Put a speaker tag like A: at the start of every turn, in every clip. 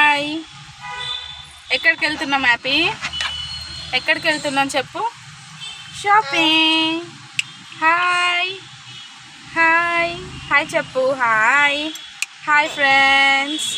A: Hi ఎక్కడికి వెళ్తున్నాం happy ఎక్కడికి వెళ్తున్నాం చెప్పు షాపింగ్ హాయ్ హాయ్ హాయ్ చెప్పు hi hi friends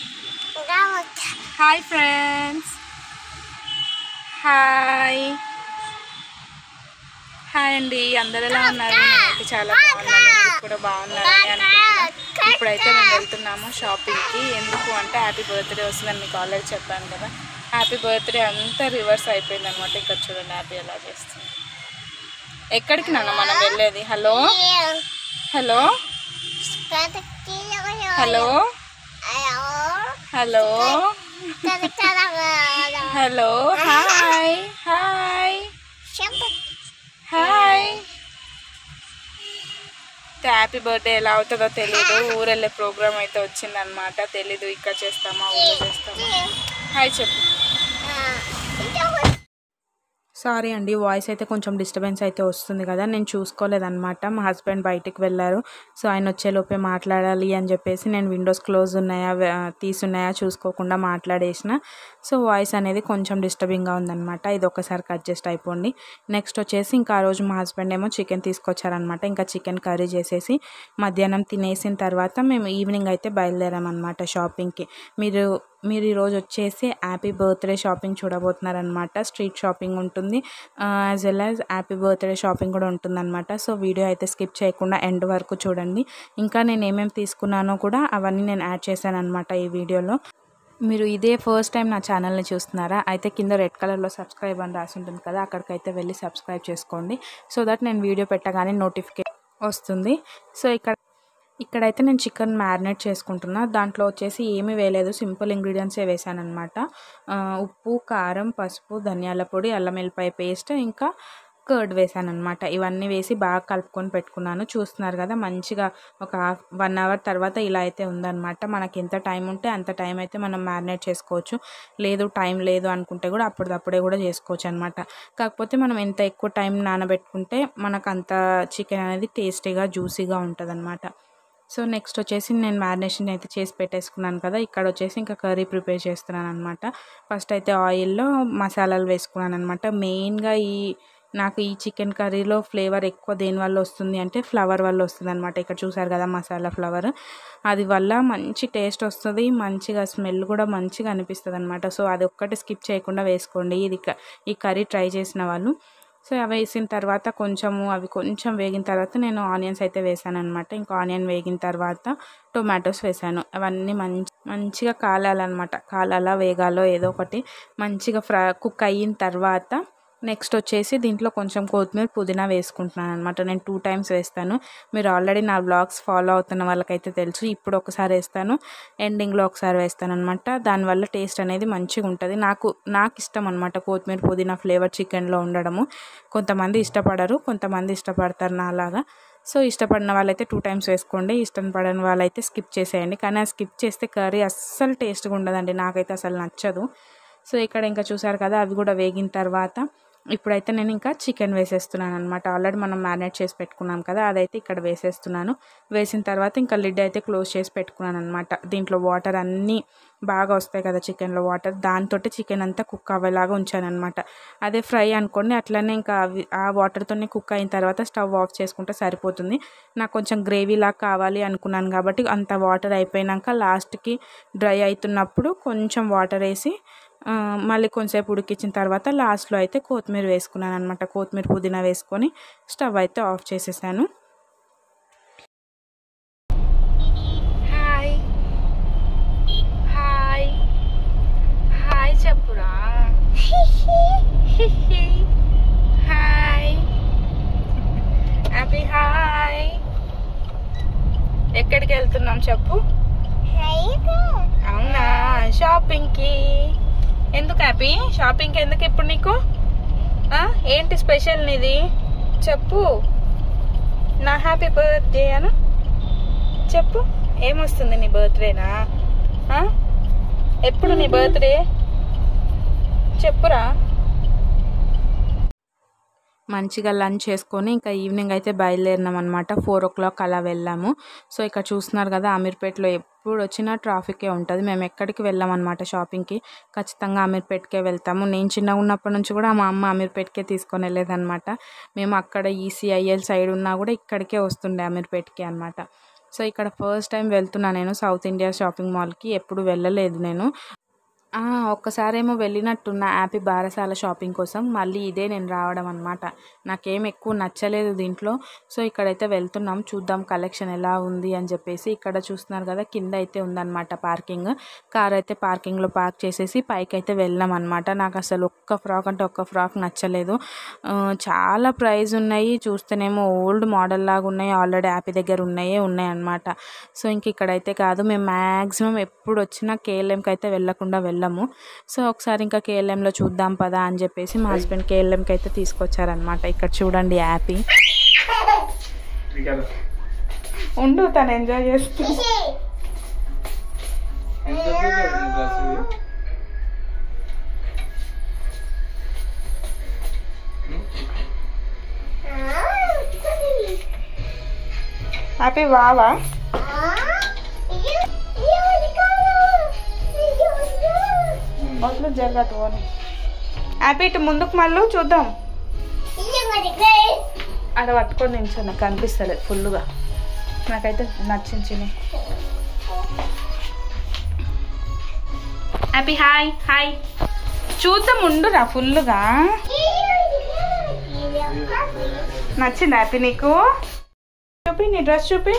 A: hi friends hi hi అండి అందరు ఎలా ఉన్నారు నేనైతే చాలా బాగున్నాను మీరు కూడా బాగున్నారని అనుకుంటున్నాను ఇప్పుడైతే మేము వెళ్తున్నాము షాపింగ్కి ఎందుకు అంటే హ్యాపీ బర్త్డే వస్తుందని మీకు ఆల్రెడీ చెప్పాను కదా హ్యాపీ బర్త్డే అంతా రివర్స్ అయిపోయింది అనమాట ఇక్కడ చూడండి హ్యాపీ ఎలా చేస్తుంది ఎక్కడికి నాన్న మనం వెళ్ళేది hello hello hello hello hello hi hi hi happy birthday ఎలా అవుతుందో తెలీదు ఊరు వెళ్ళే ప్రోగ్రామ్ అయితే వచ్చిందనమాట తెలీదు ఇక్కడ చేస్తామా ఊళ్ళో చేస్తామా హాయ్ చెప్పు సారీ అండి వాయిస్ అయితే కొంచెం డిస్టర్బెన్స్ అయితే వస్తుంది కదా నేను చూసుకోలేదన్నమాట మా హస్బెండ్ బయటికి వెళ్ళారు సో ఆయన వచ్చేలోపే మాట్లాడాలి అని చెప్పేసి నేను విండోస్ క్లోజ్ ఉన్నాయా వే- తీసున్నాయా చూసుకోకుండా మాట్లాడేసిన సో వాయిస్ అనేది కొంచెం డిస్టర్బింగ్గా ఉందన్నమాట ఇది ఒకసారికి అడ్జస్ట్ అయిపోండి నెక్స్ట్ వచ్చేసి ఇంకా ఆ రోజు మా హస్బెండ్ ఏమో చికెన్ తీసుకొచ్చారనమాట ఇంకా చికెన్ కర్రీ చేసేసి మధ్యాహ్నం తినేసిన తర్వాత మేము ఈవినింగ్ అయితే బయలుదేరామన్నమాట షాపింగ్కి మీరు మీరు ఈరోజు వచ్చేసి హ్యాపీ బర్త్డే షాపింగ్ చూడబోతున్నారనమాట స్ట్రీట్ షాపింగ్ ఉంటుంది as well as happy birthday shopping కూడా ఉంటుందన్నమాట సో వీడియో అయితే స్కిప్ చేయకుండా ఎండ్ వరకు చూడండి ఇంకా నేను ఏమేమి తీసుకున్నానో కూడా అవన్నీ నేను యాడ్ చేశాను అనమాట ఈ వీడియోలో మీరు ఇదే ఫస్ట్ టైం నా ఛానల్ని చూస్తున్నారా అయితే కింద రెడ్ కలర్లో సబ్స్క్రైబ్ అని రాసి ఉంటుంది కదా అక్కడికైతే వెళ్ళి సబ్స్క్రైబ్ చేసుకోండి సో దట్ నేను వీడియో పెట్టగానే నోటిఫికేషన్ వస్తుంది సో ఇక్కడ ఇక్కడైతే నేను చికెన్ మ్యారినేట్ చేసుకుంటున్నా దాంట్లో వచ్చేసి ఏమీ వేయలేదు సింపుల్ ఇంగ్రీడియంట్సే వేసాను అనమాట ఉప్పు కారం పసుపు ధనియాల పొడి అల్లం వెల్లిపాయ పేస్ట్ ఇంకా కర్డ్ వేసాను అనమాట ఇవన్నీ వేసి బాగా కలుపుకొని పెట్టుకున్నాను చూస్తున్నారు కదా మంచిగా ఒక హాఫ్ వన్ అవర్ తర్వాత ఇలా అయితే ఉందన్నమాట మనకి ఎంత టైం ఉంటే అంత టైం అయితే మనం మ్యారినేట్ చేసుకోవచ్చు లేదు టైం లేదు అనుకుంటే కూడా అప్పటిదప్పుడే కూడా చేసుకోవచ్చు అనమాట కాకపోతే మనం ఎంత ఎక్కువ టైం నానబెట్టుకుంటే మనకు అంత చికెన్ అనేది టేస్టీగా జ్యూసీగా ఉంటుంది సో నెక్స్ట్ వచ్చేసి నేను మ్యారినేషన్ అయితే చేసి పెట్టేసుకున్నాను కదా ఇక్కడ వచ్చేసి ఇంకా కర్రీ ప్రిపేర్ చేస్తున్నాను అనమాట ఫస్ట్ అయితే ఆయిల్లో మసాలాలు వేసుకున్నాను అనమాట మెయిన్గా ఈ నాకు ఈ చికెన్ కర్రీలో ఫ్లేవర్ ఎక్కువ దేని వల్ల వస్తుంది అంటే ఫ్లవర్ వల్ల వస్తుంది అనమాట ఇక్కడ చూసారు కదా మసాలా ఫ్లవర్ అది వల్ల మంచి టేస్ట్ వస్తుంది మంచిగా స్మెల్ కూడా మంచిగా అనిపిస్తుంది అనమాట సో అది ఒక్కటి స్కిప్ చేయకుండా వేసుకోండి ఇది క- ఈ కర్రీ ట్రై చేసిన వాళ్ళు సో అవి వేసిన తర్వాత కొంచెము అవి కొంచెం వేగిన తర్వాత నేను ఆనియన్స్ అయితే వేసాను అనమాట ఇంకా ఆనియన్ వేగిన తర్వాత టొమాటోస్ వేసాను అవన్నీ మంచి మంచిగా కాలాలన్నమాట కాలాలా వేగాలో ఏదో ఒకటి మంచిగా ఫ్రై కుక్ అయిన తర్వాత నెక్స్ట్ వచ్చేసి దీంట్లో కొంచెం కొత్తిమీర పుదీనా వేసుకుంటున్నాను అనమాట నేను టూ టైమ్స్ వేస్తాను మీరు ఆల్రెడీ నా బ్లాగ్స్ ఫాలో అవుతున్న వాళ్ళకైతే తెలుసు ఇప్పుడు ఒకసారి వేస్తాను ఎండింగ్లో ఒకసారి వేస్తాను అనమాట దానివల్ల టేస్ట్ అనేది మంచిగా ఉంటుంది నాకు నాకు ఇష్టం అనమాట కొత్తిమీర పుదీనా ఫ్లేవర్ చికెన్లో ఉండడము కొంతమంది ఇష్టపడరు కొంతమంది ఇష్టపడతారు నాలాగా సో ఇష్టపడిన వాళ్ళైతే టూ టైమ్స్ వేసుకోండి ఇష్టం పడని వాళ్ళైతే స్కిప్ చేసేయండి కానీ ఆ స్కిప్ చేస్తే కర్రీ అస్సలు టేస్ట్గా ఉండదండి నాకైతే అసలు నచ్చదు సో ఇక్కడ ఇంకా చూసారు కదా అవి కూడా వేగిన తర్వాత ఇప్పుడైతే నేను ఇంకా చికెన్ వేసేస్తున్నాను అనమాట ఆల్రెడీ మనం మ్యారినేట్ చేసి పెట్టుకున్నాం కదా అదైతే ఇక్కడ వేసేస్తున్నాను వేసిన తర్వాత ఇంకా లిడ్ అయితే క్లోజ్ చేసి పెట్టుకున్నాను అనమాట దీంట్లో వాటర్ అన్నీ బాగా వస్తాయి కదా చికెన్లో వాటర్ దాంతో చికెన్ అంతా కుక్ అవ్వేలాగా ఉంచాను అనమాట అదే ఫ్రై అనుకోండి అట్లనే ఇంకా అవి ఆ వాటర్తోనే కుక్ అయిన తర్వాత స్టవ్ ఆఫ్ చేసుకుంటే సరిపోతుంది నాకు కొంచెం గ్రేవీ లాగా కావాలి అనుకున్నాను కాబట్టి అంత వాటర్ అయిపోయినాక లాస్ట్కి డ్రై అవుతున్నప్పుడు కొంచెం వాటర్ వేసి ఆ, మళ్ళీ కొంచెంసేపు ఉడికించిన తర్వాత లాస్ట్లో అయితే కొత్తిమీర వేసుకున్నాను అనమాట కొత్తిమీర పుదీనా వేసుకొని స్టవ్ అయితే ఆఫ్ చేసేసాను హాయ్ హాయ్ హాయ్ చెప్పురా హాయ్ హ్యాపీ హాయ్ ఎక్కడికి వెళ్తున్నాం చెప్పు అవునా షాపింగ్కి ఎందుకు హ్యాపీ షాపింగ్కి ఎందుకు ఇప్పుడు నీకు ఆ? ఏంటి స్పెషల్ నీది చెప్పు నా హ్యాపీ బర్త్డే అను చెప్పు ఏమొస్తుంది నీ బర్త్డేనా ఆ? ఎప్పుడు నీ బర్త్డే చెప్పురా మంచిగా లంచ్ చేసుకొని ఇంకా ఈవినింగ్ అయితే బయలుదేరినాం అనమాట ఫోర్ ఓ క్లాక్ అలా వెళ్ళాము సో ఇక్కడ చూస్తున్నారు కదా అమీర్పేటలో ఎప్పుడు ఎప్పుడు వచ్చినా ట్రాఫికే ఉంటుంది మేము ఎక్కడికి వెళ్ళామన్నమాట షాపింగ్కి ఖచ్చితంగా అమీర్పేట్కే వెళ్తాము నేను చిన్నగా ఉన్నప్పటి నుంచి కూడా మా అమ్మ అమీర్పేట్కే తీసుకొని వెళ్ళేదన్నమాట మేము అక్కడ ఈసీఐఎల్ సైడ్ ఉన్నా కూడా ఇక్కడికే వస్తుండే అమీర్పేట్కే అనమాట సో ఇక్కడ ఫస్ట్ టైం వెళ్తున్నా నేను సౌత్ ఇండియా షాపింగ్ మాల్కి ఎప్పుడు వెళ్ళలేదు నేను ఆ, ఒక్కసారేమో వెళ్ళినట్టున్న యాపీ బారసాల షాపింగ్ కోసం మళ్ళీ ఇదే నేను రావడం అనమాట నాకేం ఎక్కువ నచ్చలేదు దీంట్లో సో ఇక్కడైతే వెళ్తున్నాం చూద్దాం కలెక్షన్ ఎలా ఉంది అని చెప్పేసి ఇక్కడ చూస్తున్నారు కదా కింద అయితే ఉందన్నమాట పార్కింగ్ కార్ అయితే పార్కింగ్లో పార్క్ చేసేసి పైకి అయితే వెళ్ళాం అనమాట నాకు అసలు ఒక్క ఫ్రాక్ అంటే ఒక్క ఫ్రాక్ నచ్చలేదు ఆ, చాలా ప్రైస్ ఉన్నాయి చూస్తేనేమో ఓల్డ్ మోడల్ లాగా ఉన్నాయి ఆల్రెడీ యాపీ దగ్గర ఉన్నాయే ఉన్నాయి అనమాట సో ఇంక ఇక్కడైతే కాదు మేము మ్యాక్సిమం ఎప్పుడు వచ్చినా కేఎల్ఎంకి అయితే వెళ్ళకుండా వెళ్ళము సో ఒకసారి ఇంకా కేఎల్ఎంలో చూద్దాం పదా అని చెప్పేసి మా హస్బెండ్ కేఎల్ఎంకి అయితే తీసుకొచ్చారనమాట ఇక్కడ చూడండి యాపీ
B: Ricardo.
A: ఉండు తను ఎంజాయ్ చేస్తూ
B: ఎంత పెద్ద డ్రెస్ ఇది?
A: హ్యాపీ వావా వదిలి జరగట్టు పోనీ హ్యాపీ ఇటు ముందుకు మళ్ళీ చూద్దాం అక్కడ పట్టుకొని నిల్చో నాకు కనిపిస్తలేదు ఫుల్గా నాకైతే నచ్చింది చిన్ని హ్యాపీ హాయ్ హాయ్ చూద్దాం ఉండురా ఫుల్గా నచ్చింది హ్యాపీ నీకు చూపి నీ డ్రెస్ చూపి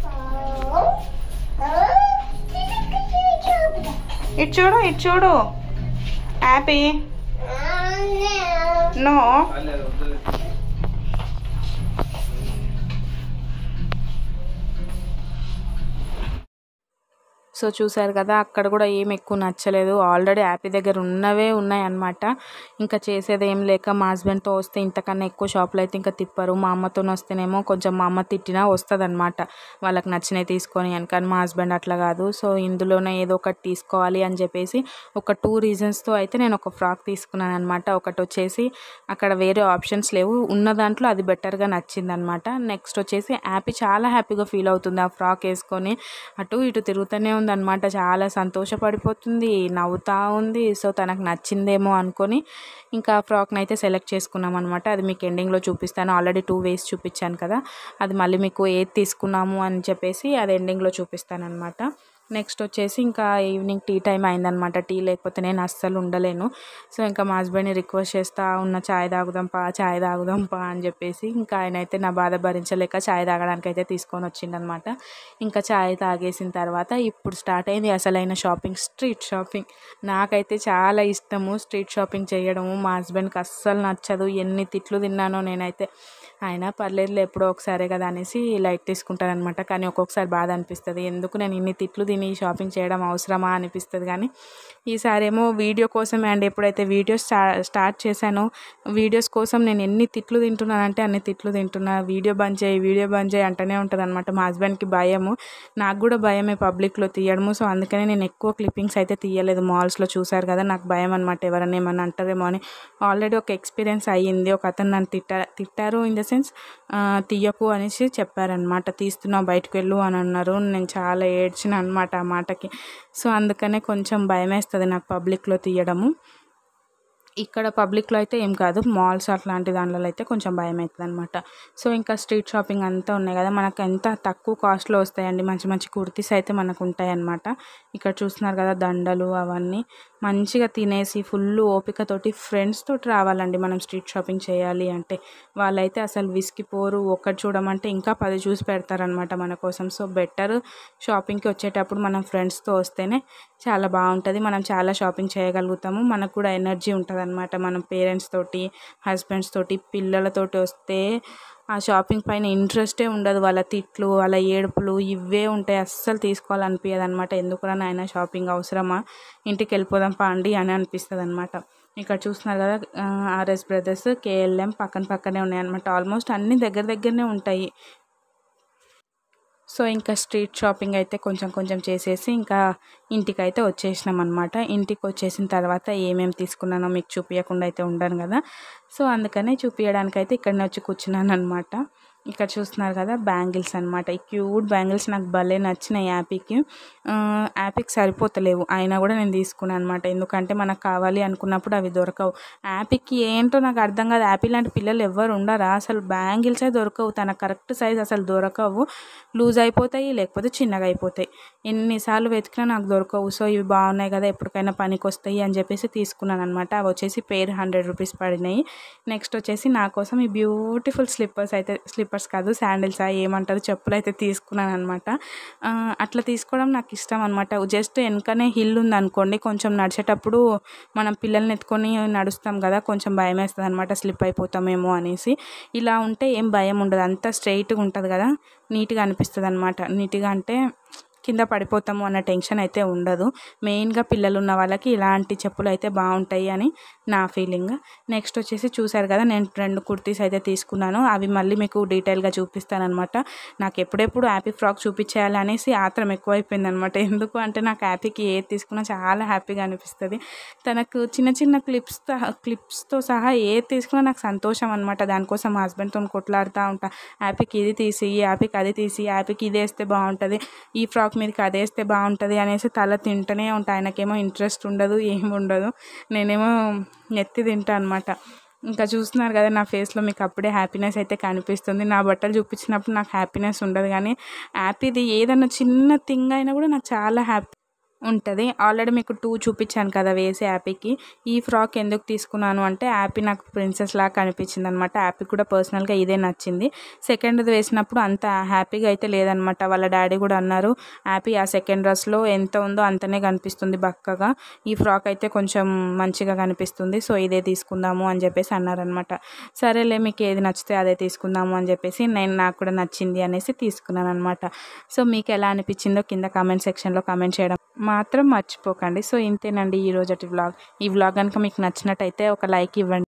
A: ఇటు చూడు ఇటు చూడు హ్యాపీ నో
B: అల్లే, అది వద్దులే.
A: సో చూసారు కదా అక్కడ కూడా ఏం ఎక్కువ నచ్చలేదు ఆల్రెడీ యాపీ దగ్గర ఉన్నవే ఉన్నాయన్నమాట ఇంకా చేసేది ఏం లేక మా హస్బెండ్తో వస్తే ఇంతకన్నా ఎక్కువ షాపులు అయితే ఇంకా తిప్పరు మా అమ్మతో వస్తేనేమో కొంచెం మా అమ్మ తిట్టినా వస్తుంది అనమాట వాళ్ళకి నచ్చినవి తీసుకొని అని కానీ మా హస్బెండ్ అట్లా కాదు సో ఇందులోనే ఏదో ఒకటి తీసుకోవాలి అని చెప్పేసి ఒక టూ రీజన్స్తో అయితే నేను ఒక ఫ్రాక్ తీసుకున్నాను అనమాట ఒకటి వచ్చేసి అక్కడ వేరే ఆప్షన్స్ లేవు ఉన్న దాంట్లో అది బెటర్గా నచ్చింది అనమాట నెక్స్ట్ వచ్చేసి హ్యాపీ చాలా హ్యాపీగా ఫీల్ అవుతుంది ఆ ఫ్రాక్ వేసుకొని అటు ఇటు తిరుగుతూనే ఉందన్నమాట చాలా సంతోషపడిపోతుంది నవ్వుతా ఉంది సో తనకు నచ్చిందేమో అనుకొని ఇంకా ఆ ఫ్రాక్ని అయితే సెలెక్ట్ చేసుకున్నాం అనమాట అది మీకు ఎండింగ్లో చూపిస్తాను ఆల్రెడీ టూ వేస్ చూపించాను కదా అది మళ్ళీ మీకు ఏది తీసుకున్నాము అని చెప్పేసి అది ఎండింగ్లో చూపిస్తాను అనమాట నెక్స్ట్ వచ్చేసి ఇంకా ఈవినింగ్ టీ టైం అయిందనమాట టీ లేకపోతే నేను అస్సలు ఉండలేను సో ఇంకా మా హస్బెండ్ని రిక్వెస్ట్ చేస్తా ఉన్న చాయ్ తాగుదాం పా చాయ్ తాగుదాం పా అని చెప్పేసి ఇంకా ఆయన అయితే నా బాధ భరించలేక చాయ్ తాగడానికి అయితే తీసుకొని వచ్చిండనమాట ఇంకా చాయ్ తాగేసిన తర్వాత ఇప్పుడు స్టార్ట్ అయింది అసలైన షాపింగ్ స్ట్రీట్ షాపింగ్ నాకైతే చాలా ఇష్టము స్ట్రీట్ షాపింగ్ చేయడము మా హస్బెండ్కి అస్సలు నచ్చదు ఎన్ని తిట్లు తిన్నానో నేనైతే అయినా పర్లేదులే ఎప్పుడో ఒకసారే కదా అనేసి లైట్ తీసుకుంటానమాట కానీ ఒక్కొక్కసారి బాధ అనిపిస్తుంది ఎందుకు నేను ఇన్ని తిట్లు తిని షాపింగ్ చేయడం అవసరమా అనిపిస్తుంది కానీ ఈసారి ఏమో వీడియో కోసమే అండి ఎప్పుడైతే వీడియోస్ స్టా స్టార్ట్ చేశానో వీడియోస్ కోసం నేను ఎన్ని తిట్లు తింటున్నానంటే అన్ని తిట్లు తింటున్నా వీడియో బంద్ చేయి వీడియో బంద్ చేయి అంటూనే ఉంటుంది అనమాట మా హస్బెండ్కి భయము నాకు కూడా భయమే పబ్లిక్లో తీయడము సో అందుకనే నేను ఎక్కువ క్లిప్పింగ్స్ అయితే తీయలేదు మాల్స్లో చూసారు కదా నాకు భయం అనమాట ఎవరైనా ఏమన్నా అంటారేమో అని ఆల్రెడీ ఒక ఎక్స్పీరియన్స్ అయ్యింది ఒక అతను నన్ను తిట్టా తిట్టారు ఇన్ ద సెన్స్ తీయకు అనేసి చెప్పారనమాట తీస్తున్నావు బయటకు వెళ్ళు అని అన్నారు నేను చాలా ఏడ్చిన అనమాట ఆ మాటకి సో అందుకనే కొంచెం భయం వేస్తుంది నాకు పబ్లిక్లో తీయడము ఇక్కడ పబ్లిక్లో అయితే ఏం కాదు మాల్స్ అట్లాంటి దాంట్లో అయితే కొంచెం భయం అవుతుంది అనమాట సో ఇంకా స్ట్రీట్ షాపింగ్ అంతా ఉన్నాయి కదా మనకు ఎంత తక్కువ కాస్ట్లో వస్తాయండి మంచి మంచి కుర్తీస్ అయితే మనకు ఉంటాయి అన్నమాట ఇక్కడ చూస్తున్నారు కదా దండలు అవన్నీ మంచిగా తినేసి ఫుల్ ఓపికతోటి ఫ్రెండ్స్ తోటి రావాలండి మనం స్ట్రీట్ షాపింగ్ చేయాలి అంటే వాళ్ళైతే అసలు విసిగిపోరు ఒక్కటి చూడమంటే ఇంకా పది చూసి పెడతారనమాట మన కోసం సో బెటర్ షాపింగ్కి వచ్చేటప్పుడు మనం ఫ్రెండ్స్తో వస్తేనే చాలా బాగుంటుంది మనం చాలా షాపింగ్ చేయగలుగుతాము మనకు కూడా ఎనర్జీ ఉంటుంది అనమాట మనం పేరెంట్స్ తోటి హస్బెండ్స్ తోటి పిల్లలతోటి వస్తే ఆ షాపింగ్ పైన ఇంట్రెస్టే ఉండదు వాళ్ళ తిట్లు వాళ్ళ ఏడుపులు ఇవే ఉంటాయి అస్సలు తీసుకోవాలనిపించదు అనమాట ఎందుకురా నాయన షాపింగ్ అవసరమా ఇంటికి వెళ్ళిపోదాం పాండి అని అనిపిస్తుంది అనమాట ఇక్కడ చూస్తున్నారు కదా ఆర్ఎస్ బ్రదర్స్ కేఎల్ఎం పక్కన పక్కనే ఉన్నాయి అనమాట ఆల్మోస్ట్ అన్ని దగ్గర దగ్గరనే ఉంటాయి సో ఇంకా స్ట్రీట్ షాపింగ్ అయితే కొంచెం కొంచెం చేసేసి ఇంకా ఇంటికి అయితే వచ్చేసినాం అనమాట ఇంటికి వచ్చేసిన తర్వాత ఏమేమి తీసుకున్నానో మీకు చూపించకుండా అయితే ఉండను కదా సో అందుకనే చూపించడానికి అయితే ఇక్కడనే వచ్చి కూర్చున్నాను అనమాట ఇక్కడ చూస్తున్నారు కదా బ్యాంగిల్స్ అనమాట ఈ క్యూట్ బ్యాంగిల్స్ నాకు భలే నచ్చినాయి యాపీకి ఆ, యాపీకి సరిపోతలేవు అయినా కూడా నేను తీసుకున్నాను అనమాట ఎందుకంటే మనకు కావాలి అనుకున్నప్పుడు అవి దొరకవు యాపీకి ఏంటో నాకు అర్థం కాదు యాపీ లాంటి పిల్లలు ఎవరు ఉండరా అసలు బ్యాంగిల్సే దొరకవు తన కరెక్ట్ సైజ్ అసలు దొరకవు లూజ్ అయిపోతాయి లేకపోతే చిన్నగా అయిపోతాయి ఎన్నిసార్లు వెతికినా నాకు దొరకవు సో ఇవి బాగున్నాయి కదా ఎప్పటికైనా పనికి వస్తాయి అని చెప్పేసి తీసుకున్నాను అనమాట అవి వచ్చేసి పేరు హండ్రెడ్ రూపీస్ పడినాయి నెక్స్ట్ వచ్చేసి నా కోసం ఈ బ్యూటిఫుల్ స్లిప్పర్స్ అయితే స్లిప్పర్స్ కాదు శాండిల్స్ ఏమంటారు చెప్పులు అయితే తీసుకున్నాను అనమాట అట్లా తీసుకోవడం నాకు ఇష్టం అనమాట జస్ట్ వెనకనే హిల్ ఉంది అనుకోండి కొంచెం నడిచేటప్పుడు మనం పిల్లల్ని ఎత్తుకొని నడుస్తాం కదా కొంచెం భయం వేస్తుంది అనమాట స్లిప్ అయిపోతామేమో అనేసి ఇలా ఉంటే ఏం భయం ఉండదు అంతా స్ట్రైట్గా ఉంటుంది కదా నీట్గా అనిపిస్తుంది అనమాట నీట్గా అంటే కింద పడిపోతాము అన్న టెన్షన్ అయితే ఉండదు మెయిన్గా పిల్లలు ఉన్న వాళ్ళకి ఇలాంటి చెప్పులు అయితే బాగుంటాయి అని నా ఫీలింగ్ నెక్స్ట్ వచ్చేసి చూసారు కదా నేను రెండు కుర్తీస్ అయితే తీసుకున్నాను అవి మళ్ళీ మీకు డీటెయిల్గా చూపిస్తానమాట నాకు ఎప్పుడెప్పుడు హ్యాపీ ఫ్రాక్ చూపించేయాలి అనేసి ఆత్రం ఎక్కువైపోయింది అనమాట ఎందుకు అంటే నాకు హ్యాపీకి ఏది తీసుకున్నా చాలా హ్యాపీగా అనిపిస్తుంది తనకు చిన్న చిన్న క్లిప్స్ క్లిప్స్తో సహా ఏది తీసుకున్నా నాకు సంతోషం అనమాట దానికోసం మా హస్బెండ్తో కొట్లాడుతూ ఉంటా హ్యాపీకి ఇది తీసి హ్యాపీకి అది తీసి హ్యాపీకి ఇది వేస్తే బాగుంటుంది ఈ ఫ్రాక్ మీదకి అది వేస్తే బాగుంటుంది అనేసి తల తింటూనే ఉంటా ఆయనకేమో ఇంట్రెస్ట్ ఉండదు ఏమి ఉండదు నేనేమో నెత్తి తింటా అనమాట ఇంకా చూస్తున్నారు కదా నా ఫేస్లో మీకు అప్పుడే హ్యాపీనెస్ అయితే కనిపిస్తుంది నా బట్టలు చూపించినప్పుడు నాకు హ్యాపీనెస్ ఉండదు కానీ హ్యాపీది ఏదన్నా చిన్న థింగ్ అయినా కూడా నాకు చాలా హ్యాపీ ఉంటుంది ఆల్రెడీ మీకు టూ చూపించాను కదా వేసి యాపీకి ఈ ఫ్రాక్ ఎందుకు తీసుకున్నాను అంటే యాపీ నాకు ప్రిన్సెస్ లాగా కనిపించింది అనమాట యాపీ కూడా పర్సనల్గా ఇదే నచ్చింది సెకండ్ది వేసినప్పుడు అంత హ్యాపీగా అయితే లేదనమాట వాళ్ళ డాడీ కూడా అన్నారు హ్యాపీ ఆ సెకండ్ డ్రెస్లో ఎంత ఉందో అంతనే కనిపిస్తుంది బక్కగా ఈ ఫ్రాక్ అయితే కొంచెం మంచిగా కనిపిస్తుంది సో ఇదే తీసుకుందాము అని చెప్పేసి అన్నారనమాట సరేలే మీకు ఏది నచ్చితే అదే తీసుకుందాము అని చెప్పేసి నేను నాకు కూడా నచ్చింది అనేసి తీసుకున్నాను అనమాట సో మీకు ఎలా అనిపించిందో కింద కామెంట్ సెక్షన్లో కామెంట్ చేయడం మాత్రం మర్చిపోకండి సో ఇంతేనండి ఈ రోజటి వ్లాగ్ ఈ వ్లాగ్ కనుక మీకు నచ్చినట్టయితే ఒక లైక్ ఇవ్వండి